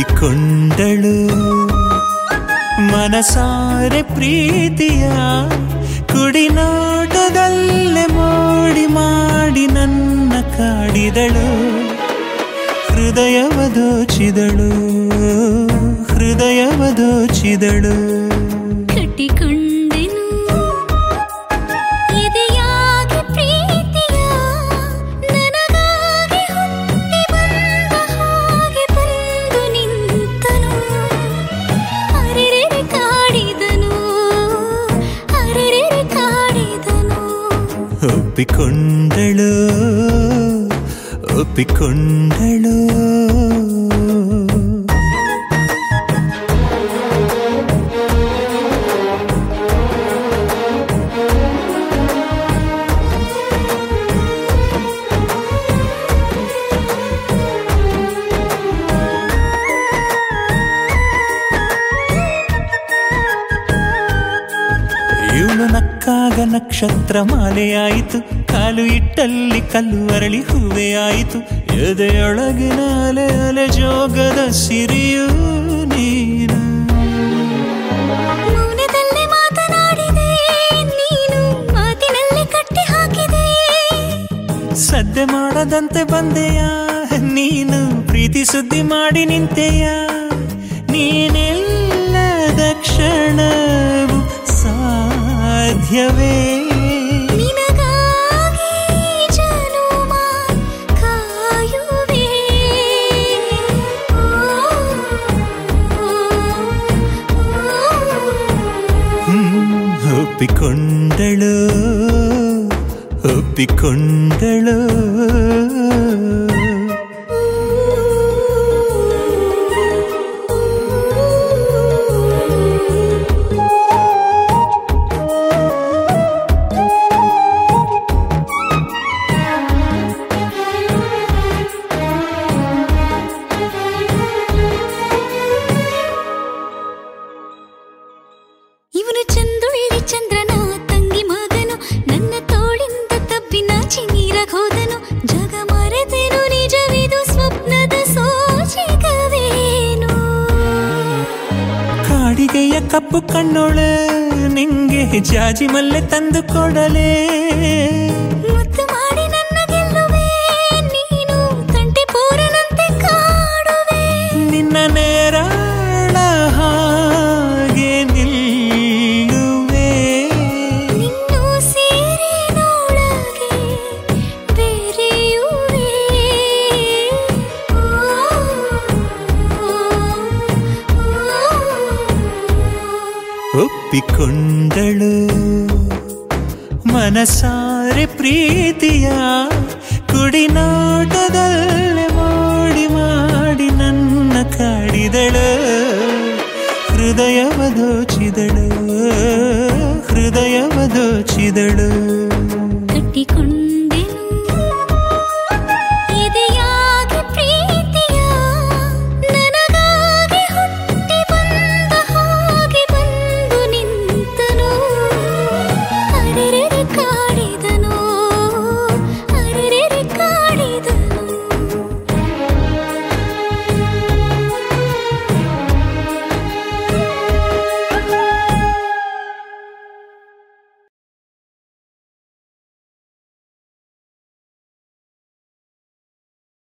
ಒಪ್ಪಿಕೊಂಡಳು ಮನಸಾರೆ ಪ್ರೀತಿಯ ಕುಡಿನೋಟದಲ್ಲೇ ಮೋಡಿ ಮಾಡಿ ನನ್ನ ಕಾಡಿದಳು ಹೃದಯವ ದೋಚಿದಳು ಹೃದಯವ ದೋಚಿದಳು ಕಟ್ಟಿಕೊಂಡೆನು ಎದೆಯಾಗಿ ಪ್ರೀತಿಯ ನನಗಾಗಿ ಹುಟ್ಟಿ ಬಂದ ಹಾಗೆ ಬಂದು ನಿಂತನು ಅರೆರೆ ಕಾಡಿದನು ಅರೆರೆ ಕಾಡಿದನು ಒಪ್ಪಿಕೊಂಡಳು ಒಪ್ಪಿಕೊಂಡಳು ಇವಳು ನಕ್ಕಾಗ ನಕ್ಷತ್ರ ಮಾಲೆಯಾಯಿತು ಕಾಲು ಇಟ್ಟಲ್ಲಿ ಕಲ್ಲು ಅರಳಿ ಹೂವೆ ಆಯಿತು ಎದೆಯೊಳಗಿನ ಅಲೆ ಅಲೆ ಜೋಗದ ಸಿರಿಯೂ ನೀನು ಮೌನದಲ್ಲೇ ಮಾತನಾಡಿದೆ ನೀನು ಮಾತಿನಲ್ಲೇ ಕಟ್ಟಿ ಹಾಕಿದೆ ಸದ್ದೆ ಮಾಡದಂತೆ ಬಂದೆಯ ನೀನು ಪ್ರೀತಿ ಸುದ್ದಿ ಮಾಡಿ ನಿಂತೆಯ ನೀನೆಲ್ಲದ ಕ್ಷಣವು ಸಾಧ್ಯವೇ ನಿನಗಾಗಿ ಜನುಮ ಕಾಯುವೆ ಹ್ಮ್, ಒಪ್ಪಿಕೊಂಡಳು ಒಪ್ಪಿಕೊಂಡಳು ಇವನು ಚಂದುಳ್ಳಿ ಚಂದ್ರನ ತಂಗಿ ಮಗನು ನನ್ನ ತೋಳಿಂದ ತಬ್ಬಿನಾಚಿ ನೀರಗ್ ಹೋದನು ಜಗ ಮರೆತೇನು ನಿಜವಿದು ಸ್ವಪ್ನದ ಸೋಚಿಗವೇನು ಕಾಡಿಗೆಯ ಕಪ್ಪು ಕಣ್ಣೊಳೆ ನಿಂಗೆ ಜಾಜಿ ಮಲ್ಲೆ ತಂದು ಕೊಡಲೇ ಮುತ್ತು ಮಾಡಿ ನನ್ನ ಗೆಲ್ಲುವೆ ನೀನು ತಂಟೆ ಪೂರನಂತೆ ಕಾಡುವೆ ನಿನ್ನ ನೇರಾಳ ಹಾಗೆ ನಿಲ್ಲುವೆ ನಿನ್ನೂ ಸೇರಿನೊಳಗೆ ಬೆರೆಯುವೆ ಒಪ್ಪಿಕೊಂಡಳು ಮನಸಾರೆ ಪ್ರೀತಿಯ ಕುಡಿನೋಟದಲ್ಲೇ ಮಾಡಿ ಮಾಡಿ ನನ್ನ ಕಾಡಿದಳು ಹೃದಯವ ದೋಚಿದಳು ಹೃದಯವ ದೋಚಿದಳು